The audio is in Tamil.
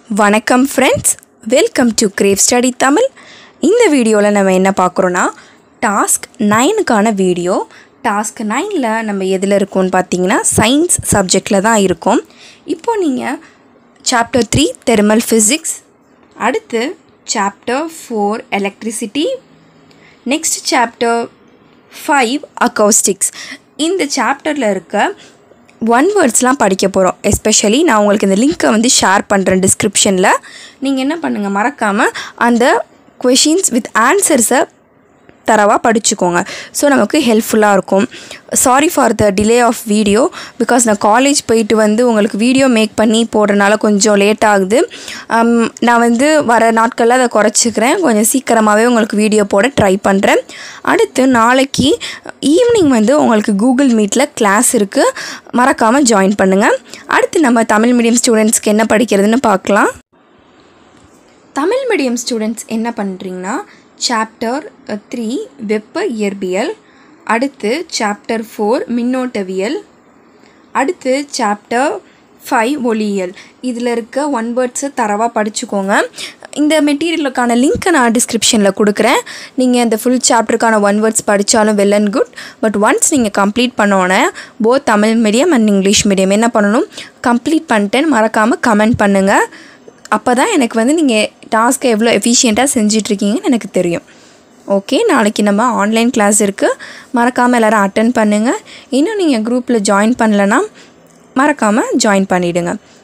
வணக்கம் friends welcome to crave study Tamil இந்த வீடியோவில் நம்ம என்ன பார்க்குறோன்னா டாஸ்க் நைனுக்கான வீடியோ டாஸ்க் நைனில் நம்ம எதில் இருக்கோம்னு பார்த்தீங்கன்னா சயின்ஸ் சப்ஜெக்டில் தான் இருக்கோம் இப்போ நீங்கள் சாப்டர் த்ரீ தெர்மல் ஃபிசிக்ஸ் அடுத்து chapter four electricity next chapter five acoustics இந்த சாப்டரில் இருக்க ஒன் வேர்ட்ஸ்லாம் படிக்க போகிறோம் எஸ்பெஷலி நான் உங்களுக்கு இந்த லிங்க்கை வந்து ஷேர் பண்ணுறேன் டிஸ்கிரிப்ஷனில் நீங்கள் என்ன பண்ணுங்கள் மறக்காமல் அந்த கொஷின்ஸ் வித் ஆன்சர்ஸை தரவாக படிச்சுக்கோங்க ஸோ நமக்கு ஹெல்ப்ஃபுல்லாக இருக்கும் sorry for the delay of video because நான் காலேஜ் போயிட்டு வந்து உங்களுக்கு வீடியோ மேக் பண்ணி போடுறனால கொஞ்சம் லேட் ஆகுது Um, நான் வந்து வர நாட்களில் அதை குறைச்சிக்கிறேன் கொஞ்சம் சீக்கிரமாகவே உங்களுக்கு வீடியோ போட ட்ரை பண்ணுறேன் அடுத்து நாளைக்கு ஈவினிங் வந்து உங்களுக்கு கூகுள் மீட்டில் கிளாஸ் இருக்குது மறக்காமல் ஜாயின் பண்ணுங்கள் அடுத்து நம்ம தமிழ் மீடியம் ஸ்டூடெண்ட்ஸ்க்கு என்ன படிக்கிறதுன்னு பார்க்கலாம் தமிழ் மீடியம் ஸ்டூடெண்ட்ஸ் என்ன பண்ணுறீங்கன்னா சாப்டர் த்ரீ வெப்ப இயற்பியல் அடுத்து சாப்டர் ஃபோர் மின்னோட்டவியல் அடுத்து சாப்டர் ஃபைவ் ஒளியியல் இதில் இருக்க ஒன் வேர்ட்ஸை தரவாக படிச்சுக்கோங்க இந்த மெட்டீரியலுக்கான லிங்க்கை நான் டிஸ்கிரிப்ஷனில் கொடுக்குறேன் நீங்கள் இந்த ஃபுல் சாப்டருக்கான ஒன் வேர்ட்ஸ் படித்தாலும் well and good but once நீங்கள் கம்ப்ளீட் பண்ணோன்னே both Tamil medium and English medium என்ன பண்ணணும் கம்ப்ளீட் பண்ணிட்டேன்னு மறக்காமல் கமெண்ட் பண்ணுங்கள் அப்போ தான் எனக்கு வந்து நீங்கள் டாஸ்க்கை எவ்வளோ எஃபிஷியண்ட்டாக செஞ்சிட்ருக்கீங்கன்னு எனக்கு தெரியும் ஓகே நாளைக்கு நம்ம ஆன்லைன் கிளாஸ் இருக்குது மறக்காமல் எல்லோரும் அட்டன் பண்ணுங்கள் இன்னும் நீங்கள் குரூப்பில் ஜாயின் பண்ணலன்னா மறக்காமல் ஜாயின் பண்ணிவிடுங்க